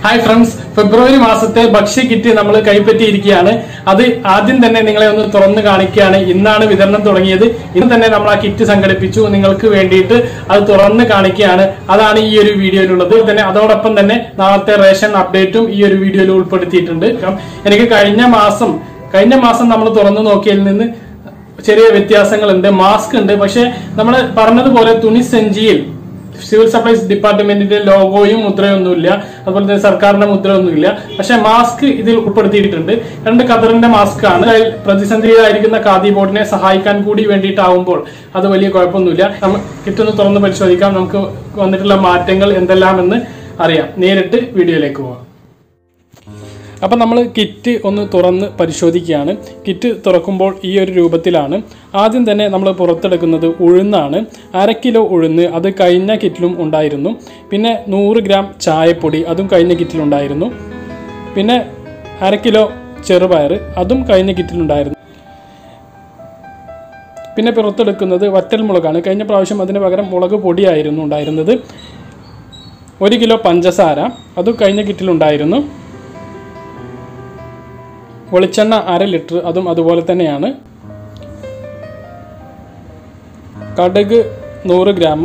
hi friends ഫെബ്രുവരി മാസത്തെ ഭക്ഷ്യ kit നമ്മൾ കൈപ്പറ്റിയിരിക്കുകയാണ് അത് ആദ്യം തന്നെ നിങ്ങളെ ഒന്ന് തുറന്നു കാണിക്കുകയാണ് ഇന്നാണ് വിതരണം തുടങ്ങിയത് ഇന്ന് തന്നെ നമ്മൾ ആ കിറ്റ് സംഘടിപ്പിച്ചു നിങ്ങൾക്ക് വേണ്ടിയിട്ട് അത് തുറന്ന് കാണിക്കുകയാണ് അതാണ് ഈ ഒരു വീഡിയോയിലുള്ളത് തന്നെ അതോടൊപ്പം തന്നെ നാളത്തെ റേഷൻ അപ്ഡേറ്റും ഈ ഒരു വീഡിയോയിൽ ഉൾപ്പെടുത്തിയിട്ടുണ്ട് കാരണം എനിക്ക് കഴിഞ്ഞ മാസം കഴിഞ്ഞ മാസം നമ്മൾ തുറന്നു നോക്കിയതിൽ നിന്ന് ചെറിയ വ്യത്യാസങ്ങളുണ്ട് മാസ്ക് ഉണ്ട് പക്ഷെ നമ്മൾ പറഞ്ഞതുപോലെ തുണി സഞ്ചിയിൽ സിവിൽ സപ്ലൈസ് ഡിപ്പാർട്ട്മെന്റിന്റെ ലോഗോയും മുദ്രയൊന്നുമില്ല അതുപോലെ തന്നെ സർക്കാരിന്റെ മുദ്രയൊന്നുമില്ല പക്ഷെ മാസ്ക് ഇതിൽ ഉൾപ്പെടുത്തിയിട്ടുണ്ട് രണ്ട് ഖത്തറിന്റെ മാസ്ക് ആണ് അതിൽ പ്രതിസന്ധിയിലായിരിക്കുന്ന ഖാദി ബോർഡിനെ സഹായിക്കാൻ കൂടി വേണ്ടിയിട്ടാവുമ്പോൾ അത് വലിയ കുഴപ്പമൊന്നുമില്ല നമ്മൾ കിട്ടൊന്ന് തുറന്ന് പരിശോധിക്കാം നമുക്ക് വന്നിട്ടുള്ള മാറ്റങ്ങൾ എന്തെല്ലാമെന്ന് അറിയാം നേരിട്ട് വീഡിയോയിലേക്ക് പോവാം അപ്പം നമ്മൾ കിറ്റ് ഒന്ന് തുറന്ന് പരിശോധിക്കുകയാണ് കിറ്റ് തുറക്കുമ്പോൾ ഈ ഒരു രൂപത്തിലാണ് ആദ്യം തന്നെ നമ്മൾ പുറത്തെടുക്കുന്നത് ഉഴുന്നാണ് അര കിലോ ഉഴുന്ന് അത് കഴിഞ്ഞ കിറ്റിലും ഉണ്ടായിരുന്നു പിന്നെ നൂറ് ഗ്രാം ചായപ്പൊടി അതും കഴിഞ്ഞ കിറ്റിലുണ്ടായിരുന്നു പിന്നെ അര കിലോ ചെറുപയർ അതും കഴിഞ്ഞ കിറ്റിലുണ്ടായിരുന്നു പിന്നെ പുറത്തെടുക്കുന്നത് വറ്റൽ മുളകാണ് കഴിഞ്ഞ പ്രാവശ്യം അതിന് പകരം മുളക് പൊടിയായിരുന്നു ഉണ്ടായിരുന്നത് ഒരു കിലോ പഞ്ചസാര അതും കഴിഞ്ഞ കിറ്റിലുണ്ടായിരുന്നു വെളിച്ചെണ്ണ അര ലിറ്റർ അതും അതുപോലെ തന്നെയാണ് കടുക് നൂറ് ഗ്രാം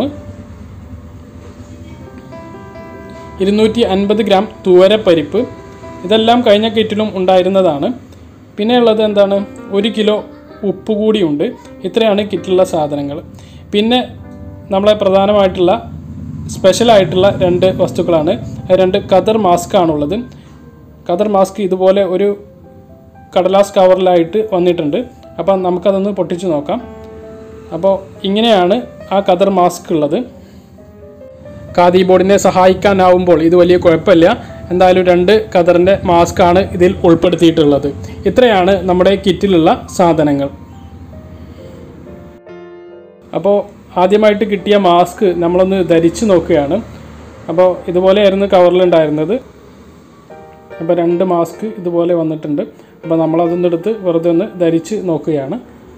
ഇരുന്നൂറ്റി അൻപത് ഗ്രാം തുവരപ്പരിപ്പ് ഇതെല്ലാം കഴിഞ്ഞ കിറ്റിലും ഉണ്ടായിരുന്നതാണ് പിന്നെ ഉള്ളത് എന്താണ് ഒരു കിലോ ഉപ്പ് കൂടിയുണ്ട് ഇത്രയാണ് കിറ്റിലുള്ള സാധനങ്ങൾ പിന്നെ നമ്മളെ പ്രധാനമായിട്ടുള്ള സ്പെഷ്യലായിട്ടുള്ള രണ്ട് വസ്തുക്കളാണ് അത് രണ്ട് കതർ മാസ്ക് ആണുള്ളത് കതർ മാസ്ക് ഇതുപോലെ ഒരു കടലാസ് കവറിലായിട്ട് വന്നിട്ടുണ്ട് അപ്പം നമുക്കതൊന്ന് പൊട്ടിച്ച് നോക്കാം അപ്പോൾ ഇങ്ങനെയാണ് ആ കതർ മാസ്ക് ഉള്ളത് ഖാദി ബോർഡിനെ സഹായിക്കാനാവുമ്പോൾ ഇത് വലിയ കുഴപ്പമില്ല എന്തായാലും രണ്ട് കതറിൻ്റെ മാസ്ക് ആണ് ഇതിൽ ഉൾപ്പെടുത്തിയിട്ടുള്ളത് ഇത്രയാണ് നമ്മുടെ കിറ്റിലുള്ള സാധനങ്ങൾ അപ്പോൾ ആദ്യമായിട്ട് കിട്ടിയ മാസ്ക് നമ്മളൊന്ന് ധരിച്ചു നോക്കുകയാണ് അപ്പോൾ ഇതുപോലെയായിരുന്നു കവറിലുണ്ടായിരുന്നത് അപ്പോൾ രണ്ട് മാസ്ക് ഇതുപോലെ വന്നിട്ടുണ്ട് അപ്പോൾ നമ്മളതൊന്ന് എടുത്ത് വെറുതെ ഒന്ന് ധരിച്ച് നോക്കുകയാണ്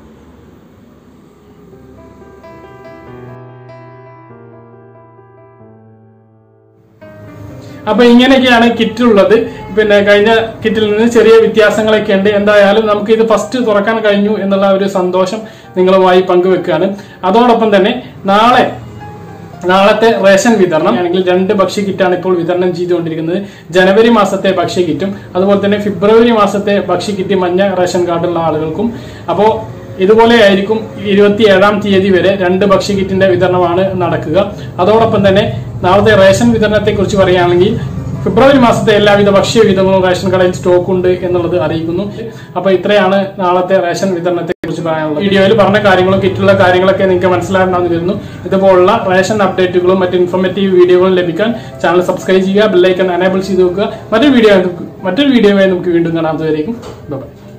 അപ്പൊ ഇങ്ങനെയൊക്കെയാണ് കിറ്റ് ഉള്ളത് പിന്നെ കഴിഞ്ഞ കിറ്റിൽ നിന്ന് ചെറിയ വ്യത്യാസങ്ങളൊക്കെ ഉണ്ട് എന്തായാലും നമുക്ക് ഇത് ഫസ്റ്റ് തുറക്കാൻ കഴിഞ്ഞു എന്നുള്ള ഒരു സന്തോഷം നിങ്ങളുമായി പങ്കുവെക്കുകയാണ് അതോടൊപ്പം തന്നെ നാളെ നാളത്തെ റേഷൻ വിതരണം ആണെങ്കിൽ രണ്ട് ഭക്ഷ്യ കിറ്റാണ് ഇപ്പോൾ വിതരണം ചെയ്തുകൊണ്ടിരിക്കുന്നത് ജനുവരി മാസത്തെ ഭക്ഷ്യ കിറ്റും അതുപോലെ തന്നെ ഫെബ്രുവരി മാസത്തെ ഭക്ഷ്യ കിറ്റ് മഞ്ഞ റേഷൻ കാർഡുള്ള ആളുകൾക്കും അപ്പോൾ ഇതുപോലെ ആയിരിക്കും ഇരുപത്തി ഏഴാം തീയതി വരെ രണ്ട് ഭക്ഷ്യ കിറ്റിന്റെ വിതരണമാണ് നടക്കുക അതോടൊപ്പം തന്നെ നാളത്തെ റേഷൻ വിതരണത്തെ കുറിച്ച് പറയുകയാണെങ്കിൽ ഫെബ്രുവരി മാസത്തെ എല്ലാവിധ ഭക്ഷ്യ വിതരണവും റേഷൻ കടയിൽ സ്റ്റോക്ക് ഉണ്ട് എന്നുള്ളത് അറിയിക്കുന്നു അപ്പൊ ഇത്രയാണ് നാളത്തെ റേഷൻ വിതരണത്തെ കുറിച്ച് പറയാനുള്ളത് വീഡിയോയിൽ പറഞ്ഞ കാര്യങ്ങളും കിറ്റുള്ള കാര്യങ്ങളൊക്കെ നിങ്ങൾക്ക് മനസ്സിലാകണമെന്ന് വരുന്നു ഇതുപോലുള്ള റേഷൻ അപ്ഡേറ്റുകളും മറ്റ് ഇൻഫോർമേറ്റീവ് വീഡിയോകളും ലഭിക്കാൻ ചാനൽ സബ്സ്ക്രൈബ് ചെയ്യുക ബെല്ലൈക്കൺ എനേബിൾ ചെയ്ത് വെക്കുക മറ്റൊരു വീഡിയോ മറ്റൊരു വീഡിയോയുമായി നമുക്ക് വീണ്ടും കാണാം അതുവരേക്കും ബൈ